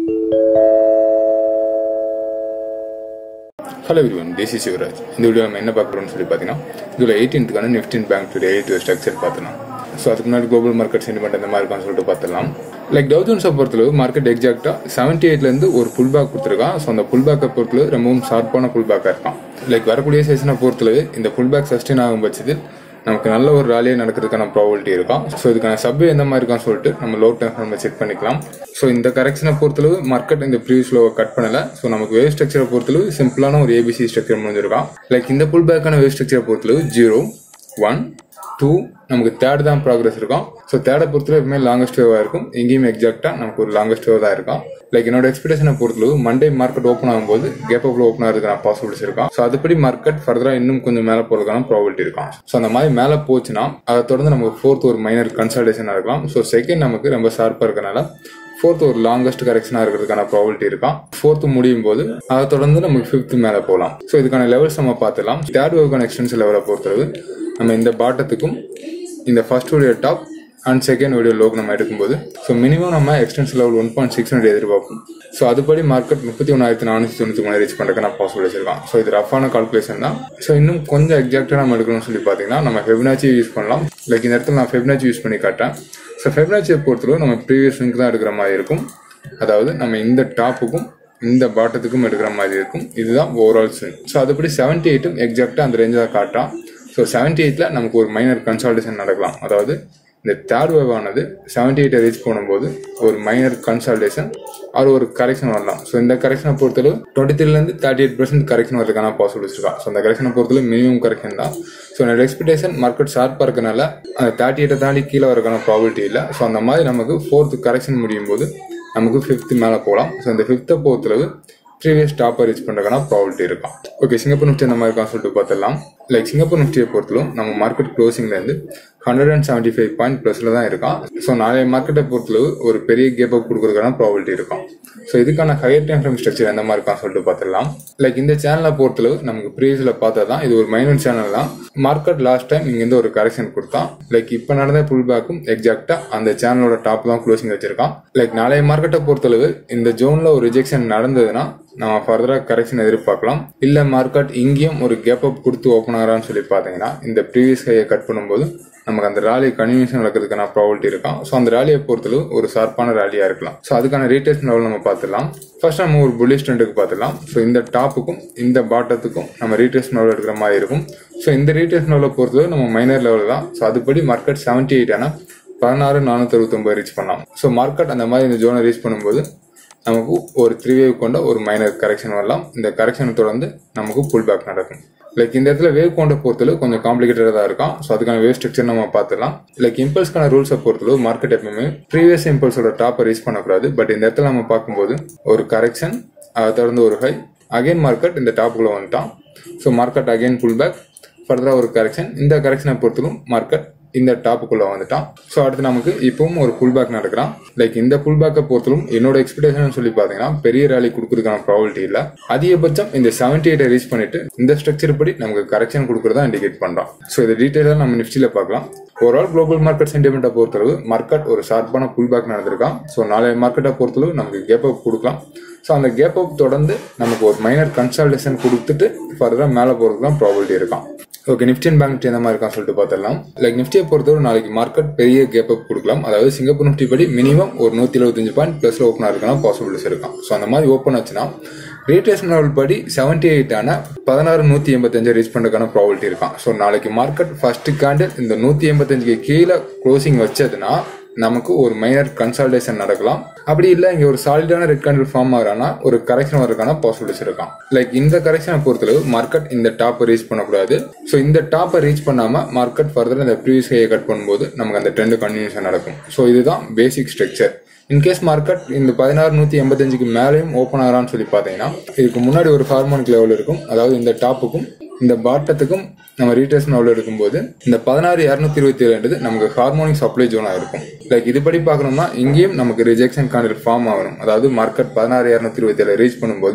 hello everyone this is Sivaraj இந்த video நம்ம என்ன பார்க்குறோம்னு சொல்லி பார்த்தீங்கன்னா இதில் எயிட்டீன்த்துக்கான நிஃப்டின் பேங்க் டுடே எயிட் ஸ்ட்ரக்சர் பார்த்துலாம் ஸோ அதுக்கு முன்னாடி குளோபல் மார்க்கெட் சென்டிமெண்ட் இந்த மாதிரி இருக்கான்னு சொல்லிட்டு பார்த்துலாம் லைக் டவுஜன்ஸை பொறுத்தளவு மார்க்கெட் எக்ஸாக்டாக செவன்ட்டி எயிட்லேருந்து ஒரு புல் பேக் கொடுத்துருக்கான் ஸோ அந்த புல் பேக்கை பொறுத்தளவு ரொம்பவும் ஷார்ப்பான புல் பேக்காக இருக்கான் லைக் வரக்கூடிய செஷனை பொறுத்தளவு இந்த புல் பேக் சஸ்டெயின் ஆகும் பட்சத்தில் நமக்கு நல்ல ஒரு ராலியே நடக்கிறதுக்கான ப்ராபபிலிட்டி இருக்கும் ஸோ இதுக்கான சப்வே எந்த மாதிரி இருக்கான்னு சொல்லிட்டு நம்ம லோ டைம் நம்ம செக் பண்ணிக்கலாம் ஸோ இந்த கரெக்ஷனை பொறுத்தளவு மார்க்கெட் இந்த ப்ரீவியஸ் லோவை கட் பண்ணல ஸோ நமக்கு வேவ் ஸ்ட்ரக்சரை பொறுத்தளவு சிம்பிளான ஒரு ஏபிசி ஸ்ட்ரக்சர் முடிஞ்சிருக்கான் லைக் இந்த புல் பேக்கான வேவ் ஸ்ட்ரக்சரை பொறுத்தளவு ஜீரோ ஒன் டூ நமக்கு தேர்ட் தான் ப்ராக்ரஸ் இருக்கும் ஸோ தேர்டை பொறுத்தவரை எப்பவுமே லாங்கஸ்ட் வேவாக இருக்கும் எங்கேயுமே எக்ஸாக்டாக நமக்கு ஒரு லாங்கஸ்ட் வேவ் தான் இருக்கும் லைக் என்னோட எக்ஸ்பெக்டேஷனை பொறுத்தளவு மண்டே மார்க்கெட் ஓப்பன் ஆகும்போது கேப் அப்ல ஓப்பன் ஆகிறதுக்கான பாசிபிலிட்டிஸ் இருக்கும் ஸோ அதுபடி மார்க்கெட் ஃபர்தராக இன்னும் கொஞ்சம் மேலே போகிறதுக்கான ப்ராபிலிட்டி இருக்கும் ஸோ அந்த மாதிரி மேலே போச்சுன்னா அதை தொடர்ந்து நமக்கு ஃபோர்த் ஒரு மைனர் கன்சல்டேஷனாக இருக்கலாம் ஸோ செகண்ட் நமக்கு ரொம்ப ஷார்ப்பாக இருக்கனால ஃபோர்த் ஒரு லாங்கஸ்ட் கரெக்ஷனாக இருக்கிறதுக்கான ப்ராபிலிட்டி இருக்கும் ஃபோர்த் முடியும் போது அதை தொடர்ந்து நமக்கு ஃபிஃப்த் மேலே போகலாம் ஸோ இதுக்கான லெவல்ஸ் நம்ம பார்த்துலாம் தேர்ட் வேவ்க்கான எக்ஸ்டென்ஸ் லெவலை பொறுத்தளவு நம்ம இந்த பாட்டத்துக்கும் இந்த first video top and second video லோக் நம்ம எடுக்கும்போது ஸோ மினிமம் நம்ம extension level one point six hundred எதிர்பார்ப்போம் ஸோ அதுபடி மார்க்கெட் முப்பத்தி ஒன்றாயிரத்தி நானூற்றி தொண்ணூற்றி மூணு ரீச் பண்ணுறதுக்கான பாசிபிலிட்டிஸ் இருக்கான் ஸோ இது ரஃபான கால்குலேஷன் தான் ஸோ இன்னும் கொஞ்சம் எக்ஸாக்டாக நம்ம எடுக்கணும்னு சொல்லி பார்த்தீங்கன்னா நம்ம ஃபெபினாச்சி யூஸ் பண்ணலாம் லைக் இந்த இடத்துல நான் ஃபெபினாச்சி யூஸ் பண்ணி காட்டேன் ஸோ ஃபெபினாச்சியை பொறுத்தவரை நம்ம ப்ரீவியஸ் லிங்க் தான் எடுக்கிற மாதிரி இருக்கும் அதாவது நம்ம இந்த டாப்புக்கும் இந்த பாட்டத்துக்கும் எடுக்கிற மாதிரி இருக்கும் இதுதான் ஓவரால் ஸ்விங் ஸோ அதுபடி செவன்டி எயிட்டும் எக்ஸாக்டாக அந்த ரேஞ்சில் காட்டான் ஸோ செவன்டி எயிட்டில் நமக்கு ஒரு மைனர் கன்சல்டேஷன் நடக்கலாம் அதாவது இந்த தேர்ட் வேவ் ஆனது செவன்டி எயிட்டை ரீச் பண்ணும்போது ஒரு மைனர் கன்சல்டேஷன் அது ஒரு கரெக்ஷன் வரலாம் ஸோ இந்த கரெக்ஷனை பொறுத்தளவு டுவெண்ட்டி த்ரீலேருந்து தேர்ட்டி எயிட் பர்சன்ட் கரெக்ஷன் வரதுக்கான பாசிபிலிட்டிஸ் இருக்கா ஸோ அந்த கரெக்ஷனை பொறுத்தளவு மினிமம் கரெக்ஷன் தான் ஸோ என்னோட எக்ஸ்பெக்டேஷன் மார்க்கெட் ஷார்ப்பாக இருக்கனால அந்த தேர்ட்டி எயிட்டை தாண்டி கீழே வரக்கான ப்ராபிலிட்டி இல்லை ஸோ அந்த மாதிரி நமக்கு ஃபோர்த்து கரெக்ஷன் முடியும் போது நமக்கு ஃபிஃப்த்து மேலே போகலாம் ஸோ இந்த ஃபிஃப்த்தை பொறுத்தளவு ப்ரீவியஸ் டாப்பை ரீச் பண்ணுறதுக்கான ப்ராபிலிட்டி இருக்கும் ஓகே சிங்கப்பூர் நிஃப்டி அந்த மாதிரி இருக்கான்னு சொல்லிட்டு பார்த்துடலாம் லைக் சிங்கப்பூர் நிஃப்டியை பொறுத்தலும் நம்ம மார்க்கெட் க்ளோசிங்லேருந்து hundred and seventy five point ப்ளஸில் தான் இருக்கான் ஸோ நாளைய மார்க்கெட்டை பொறுத்தளவு ஒரு பெரிய கேப் அப் கொடுக்குறதுக்கான ப்ராபிலிட்டி இருக்கும் ஸோ இதுக்கான ஹையர் டைம் ஃப்ரேம் ஸ்ட்ரக்சர் எந்த மாதிரி இருக்கான்னு சொல்லிட்டு பார்த்துடலாம் லைக் இந்த சேனலை பொறுத்தளவு நமக்கு ப்ரீவியஸில் பார்த்தா தான் இது ஒரு மைனர் சேனல் தான் மார்க்கெட் லாஸ்ட் டைம் இங்கேருந்து ஒரு கரெக்ஷன் கொடுத்தான் லைக் இப்போ நடந்த புல் பேக்கும் எக்ஸாக்டாக அந்த சேனலோட டாப் தான் க்ளோசிங் வச்சிருக்கான் லைக் நாளைய மார்க்கெட்டை பொறுத்தளவு இந்த ஜோனில் ஒரு ரிஜெக்ஷன் நடந்ததுன்னா நம்ம ஃபர்தராக கரெக்ஷன் எதிர்பார்க்கலாம் இல்லை மார்க்கெட் இங்கேயும் ஒரு கேப் அப் கொடுத்து ஓப்பன் ஆகிறான்னு சொல்லி பார்த்தீங்கன்னா இந்த ப்ரீவியஸ் ஹையை கட் பண்ணும்போது நமக்கு அந்த ராலி கன்வியூஷன் நடக்கிறதுக்கான ப்ராபிலிட்டி இருக்கும் ஸோ அந்த ராலியை பொறுத்தளவு ஒரு ஷார்ப்பான ராலியாக இருக்கலாம் ஸோ அதுக்கான ரீட்டேஷன் லெவல் நம்ம பார்த்துலாம் ஃபர்ஸ்ட் நம்ம ஒரு புல்லிஷ் ட்ரெண்டுக்கு பார்த்துலாம் ஸோ இந்த டாப்புக்கும் இந்த பாட்டத்துக்கும் நம்ம ரீட்டேஷன் லெவல் எடுக்கிற மாதிரி இருக்கும் ஸோ இந்த ரீட்டேஷன் லெவலை பொறுத்தளவு நம்ம மைனர் லெவல் தான் ஸோ அதுபடி மார்க்கெட் செவன்ட்டி எயிட் ஆனால் பதினாறு நானூற்றி அறுபத்தொம்பது ரீச் பண்ணலாம் ஸோ மார்க்கெட் அந்த மாதிரி இந்த ஜோனை ரீச் பண்ணும்போது நமக்கு ஒரு த்ரீ வேவ் கொண்ட ஒரு மைனர் கரெக்ஷன் வரலாம் இந்த கரெக்ஷனை தொடர்ந்து நமக்கு புல் பேக் நடக்கும் லைக் இந்த இடத்துல வேவ் கொண்ட பொறுத்தளவு கொஞ்சம் காம்ப்ளிகேட்டடாக தான் இருக்கும் ஸோ அதுக்கான வேவ் ஸ்ட்ரக்சர் நம்ம பார்த்துலாம் லைக் இம்பல்ஸ்க்கான ரூல்ஸை பொறுத்தளவு மார்க்கெட் எப்பவுமே ப்ரீவியஸ் இம்பல்ஸோட டாப்பை ரீச் பண்ணக்கூடாது பட் இந்த இடத்துல நம்ம பார்க்கும்போது ஒரு கரெக்ஷன் அதை தொடர்ந்து ஒரு ஹை அகைன் மார்க்கெட் இந்த டாப்புக்குள்ள வந்துட்டான் so market again pull back ஃபர்தராக ஒரு கரெக்ஷன் இந்த கரெக்ஷனை பொறுத்தலும் மார்க்கெட் இந்த டாப்புக்குள்ள வந்துட்டான் ஸோ அடுத்து நமக்கு இப்பவும் ஒரு புல் பேக் நடக்கிறான் லைக் இந்த புல் பேக்கை பொறுத்தலும் என்னோட எக்ஸ்பெக்டேஷன் சொல்லி பார்த்தீங்கன்னா பெரிய ரேலி கொடுக்கறதுக்கான ப்ராபிலிட்டி இல்லை அதிகபட்சம் இந்த செவன்டி எயிட்டை ரீச் பண்ணிட்டு இந்த ஸ்ட்ரக்சர் படி நமக்கு கரெக்ஷன் கொடுக்கறதா இண்டிகேட் பண்றோம் ஸோ இதை டீட்டெயிலாக நம்ம நிஃப்டியில் பார்க்கலாம் ஓவரால் குளோபல் மார்க்கெட் சென்டிமெண்ட்டை பொறுத்தளவு மார்க்கெட் ஒரு ஷார்ப்பான புல் பேக் நடந்திருக்கான் ஸோ நாளைய மார்க்கெட்டை பொறுத்தளவு நமக்கு கேப் அப் கொடுக்கலாம் ஸோ அந்த கேப் அப் தொடர்ந்து நமக்கு ஒரு மைனர் கன்சல்டேஷன் கொடுத்துட்டு ஃபர்தராக மேலே போகிறதுக்கு தான் ப்ராபிலிட்டி இருக்கான் okay Nifty and bank Nifty எந்த மாதிரி இருக்கான்னு சொல்லிட்டு பார்த்துடலாம் லைக் நிஃப்டியை பொறுத்தவரை நாளைக்கு மார்க்கெட் பெரிய கேப் அப் கொடுக்கலாம் அதாவது சிங்கப்பூர் நிஃப்டி படி மினிமம் ஒரு நூற்றி எழுபத்தஞ்சு பாயிண்ட் ப்ளஸில் ஓப்பன் ஆகிறதுக்கான பாசிபிலிட்டிஸ் இருக்கும் ஸோ அந்த மாதிரி ஓப்பன் ஆச்சுன்னா ரீட்டேஷன் லெவல் படி செவன்டி எயிட்டான பதினாறு நூற்றி எண்பத்தஞ்சு ரீச் பண்ணுறதுக்கான ப்ராபிலிட்டி இருக்கான் ஸோ நாளைக்கு மார்க்கெட் ஃபர்ஸ்ட் கேண்டில் இந்த நூற்றி எண்பத்தஞ்சுக்கு கீழே க்ளோசிங் வச்சதுன்னா நமக்கு ஒரு மைனர் கன்சல்டேஷன் நடக்கலாம் அப்படி இல்லை இங்கே ஒரு சாலிடான ரெட் கேண்டில் ஃபார்ம் ஆகிறானா ஒரு கரெக்ஷன் வரதுக்கான பாசிபிலிட்டிஸ் இருக்கான் லைக் இந்த கரெக்ஷனை பொறுத்தளவு மார்க்கெட் இந்த டாப்பை ரீச் பண்ணக்கூடாது ஸோ இந்த டாப்பை ரீச் பண்ணாமல் மார்க்கெட் ஃபர்தர் இந்த ப்ரீவியஸ் ஹையை கட் பண்ணும்போது நமக்கு அந்த ட்ரெண்ட் கன்வியூஷன் நடக்கும் ஸோ இதுதான் பேசிக் ஸ்ட்ரக்சர் இன்கேஸ் மார்க்கெட் இந்த பதினாறு நூற்றி எண்பத்தஞ்சுக்கு மேலேயும் ஓப்பன் ஆகிறான்னு சொல்லி பார்த்தீங்கன்னா இதுக்கு முன்னாடி ஒரு ஹார்மோனிக் லெவல் இருக்கும் அதாவது இந்த டாப்புக்கும் இந்த பாட்டத்துக்கும் நம்ம ரீட்டேஷன் லெவலில் இருக்கும்போது இந்த பதினாறு இரநூத்தி இருபத்தி ஏழுன்றது நமக்கு ஹார்மோனிக் சப்ளை ஜோனாக இருக்கும் லைக் இதுபடி பார்க்கணும்னா இங்கேயும் நமக்கு ரிஜெக்ஷன் காண்டில் ஃபார்ம் ஆகணும் அதாவது மார்க்கெட் பதினாறு இரநூத்தி இருபத்தி ஏழு ரீச் பண்ணும்போது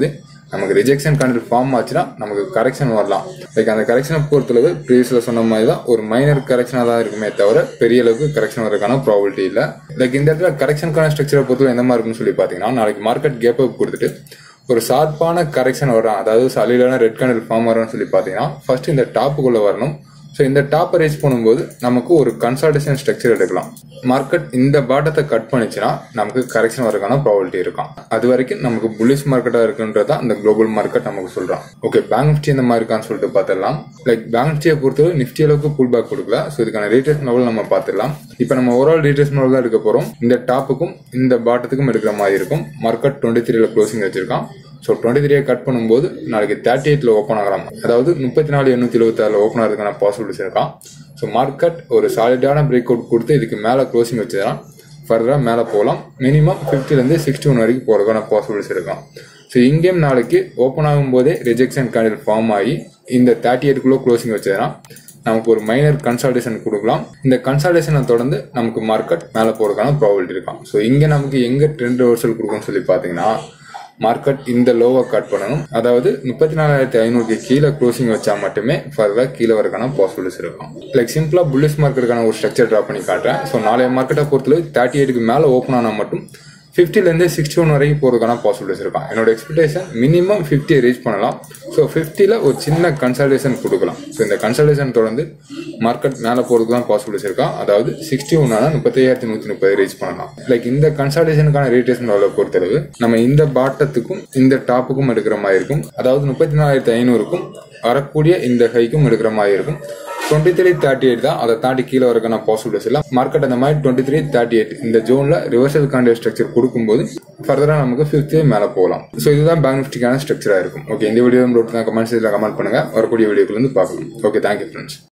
நமக்கு ரிஜெக்ஷன் கண்டில் ஃபார்ம் ஆச்சுன்னா நமக்கு கரெக்ஷன் வரலாம் லைக் அந்த கரெக்ஷனை பொறுத்தளவு ப்ரீவியஸில் சொன்ன மாதிரி தான் ஒரு மைனர் கரெக்ஷனாக தான் இருக்குமே தவிர பெரிய அளவுக்கு கரெக்ஷன் வரதுக்கான ப்ராபிலிட்டி இல்லை லைக் இந்த இடத்துல கரெக்ஷனுக்கான ஸ்ட்ரக்சரை பொறுத்தவரை எந்த மாதிரி இருக்குன்னு சொல்லி பார்த்தீங்கன்னா நாளைக்கு மார்க்கெட் கேப் அப் கொடுத்துட்டு ஒரு ஷார்ப்பான கரெக்ஷன் வரும் அதாவது சாலிடான ரெட் கண்டில் ஃபார்ம் வரும்னு சொல்லி பார்த்தீங்கன்னா ஃபர்ஸ்ட் இந்த டாப்புக்குள்ளே வரணும் ஸோ இந்த டாப்பை ரீச் பண்ணும்போது நமக்கு ஒரு கன்சல்டேஷன் ஸ்ட்ரக்சர் எடுக்கலாம் மார்க்கெட் இந்த பாட்டத்தை கட் பண்ணிச்சுன்னா நமக்கு கரெக்ஷன் வரதுக்கான ப்ராபிலிட்டி இருக்கும் அது வரைக்கும் நமக்கு புல்லிஷ் மார்க்கெட்டாக இருக்குன்றதா அந்த குளோபல் மார்க்கெட் நமக்கு சொல்கிறான் ஓகே பேங்க் நிஃப்டி இந்த மாதிரி இருக்கான்னு சொல்லிட்டு பார்த்துடலாம் லைக் பேங்க் நிஃப்டியை பொறுத்தவரை நிஃப்டி அளவுக்கு புல் பேக் கொடுக்கல ஸோ இதுக்கான ரீட்ரேஸ் லெவல் நம்ம பார்த்துடலாம் இப்போ நம்ம ஓவரால் ரீட்ரேஸ் லெவல் தான் எடுக்க போகிறோம் இந்த டாப்புக்கும் இந்த பாட்டத்துக்கும் எடுக்கிற மாதிரி இருக்கும் மார்க்கெட் டுவெண்ட்டி த்ரீல க்ளோசிங் வச்சிருக்கான் ஸோ டுவெண்ட்டி த்ரீயை கட் பண்ணும்போது நாளைக்கு தேர்ட்டி எயிட்ல ஓப்பன் ஆகலாம் அதாவது முப்பத்தி நாலு எண்ணூத்தி எழுபத்தி ஆறுல ஓப்பன் ஆகிறதுக்கான பாசிபிலிட்டிஸ் இருக்கான் ஸோ மார்க்கெட் ஒரு சாலிடான பிரேக் அவுட் கொடுத்து இதுக்கு மேலே க்ளோசிங் வச்சுதான் ஃபர்தராக மேலே போகலாம் மினிமம் ஃபிஃப்டிலேருந்து சிக்ஸ்டி ஒன் வரைக்கும் போகிறதுக்கான பாசிபிலிட்டிஸ் இருக்கும் ஸோ இங்கேயும் நாளைக்கு ஓப்பன் ஆகும்போதே ரிஜெக்ஷன் கேண்டில் ஃபார்ம் ஆகி இந்த தேர்ட்டி எயிட்டுக்குள்ளே க்ளோசிங் வச்சதுன்னா நமக்கு ஒரு மைனர் கன்சல்டேஷன் கொடுக்கலாம் இந்த கன்சல்டேஷனை தொடர்ந்து நமக்கு மார்க்கெட் மேலே போகிறதுக்கான ப்ராபிலிட்டி இருக்கும் ஸோ இங்கே நமக்கு எங்கே ட்ரெண்ட் ரிவர்சல் கொடுக்கும்னு சொல்லி பார்த்தீங்கன்னா மார்க்கெட் இந்த லோவை கட் பண்ணணும் அதாவது முப்பத்தி நாலாயிரத்தி ஐநூறுக்கு கீழே க்ளோசிங் வச்சா மட்டுமே ஃபர்தராக கீழே வரக்கான பாசிபிலிட்டிஸ் இருக்கும் லைக் சிம்பிளா புல்லிஷ் மார்க்கெட்டுக்கான ஒரு ஸ்ட்ரக்சர் ட்ரா பண்ணி காட்டுறேன் ஸோ நாளைய மார்க்கெட்டை பொறுத்தளவு தேர்ட்டி எயிட்டுக்கு மேலே ஓப்பன் ஆனால் மட்டும் ஃபிஃப்டிலேருந்து சிக்ஸ்டி ஒன் வரைக்கும் போகிறதுக்கான பாசிபிலிட்டிஸ் இருக்கும் என்னோட எக்ஸ்பெக்டேஷன் மினிமம் ஃபிஃப்டியை ரீச் பண்ணலாம் ஸோ ஃபிஃப்டியில் ஒரு சின்ன கன்சல்டேஷன் கொடுக்கலாம் ஸோ இந்த கன்சல்டேஷன் தொடர்ந்து மார்க்கெட் மேலே போகிறதுக்கு தான் பாசிபிலிட்டிஸ் இருக்கா அதாவது சிக்ஸ்டி ஒன்னால முப்பத்தையாயிரத்தி நூற்றி முப்பது ரீச் பண்ணலாம் லைக் இந்த கன்சல்டேஷனுக்கான ரேட்டேஷன் லெவலில் பொறுத்தளவு நம்ம இந்த பாட்டத்துக்கும் இந்த டாப்புக்கும் எடுக்கிற மாதிரி இருக்கும் அதாவது முப்பத்தி நாலாயிரத்தி ஐநூறுக்கும் வரக்கூடிய இந்த ஹைக்கும் எடுக்கிற மாதிரி இருக்கும் டுவெண்ட்டி த்ரீ தேர்ட்டி எயிட் தான் அதை தாண்டி கீழே வரக்கான பாசிபிலிட்டிஸ் இல்லை மார்க்கெட் அந்த மாதிரி டுவெண்ட்டி த்ரீ தேர்ட்டி எயிட் இந்த ஜோன்ல ரிவர்சல் காண்டிய ஸ்ட்ரக்சர் கொடுக்கும்போது ஃபர்தராக நமக்கு ஃபிஃப்த்தே மேலே போகலாம் ஸோ இதுதான் பேங்க் நிஃப்டிக்கான ஸ்ட்ரக்சராக இருக்கும் ஓகே இந்த வீடியோ நோட் தான் கமெண்ட்ஸ் இதில் கமெண்ட் பண்ணுங்க வரக்கூடிய வீடியோக்குள்ள இருந்து பார்க்கலாம் ஓகே தேங்க்யூ ஃப்ரெண்ட்ஸ்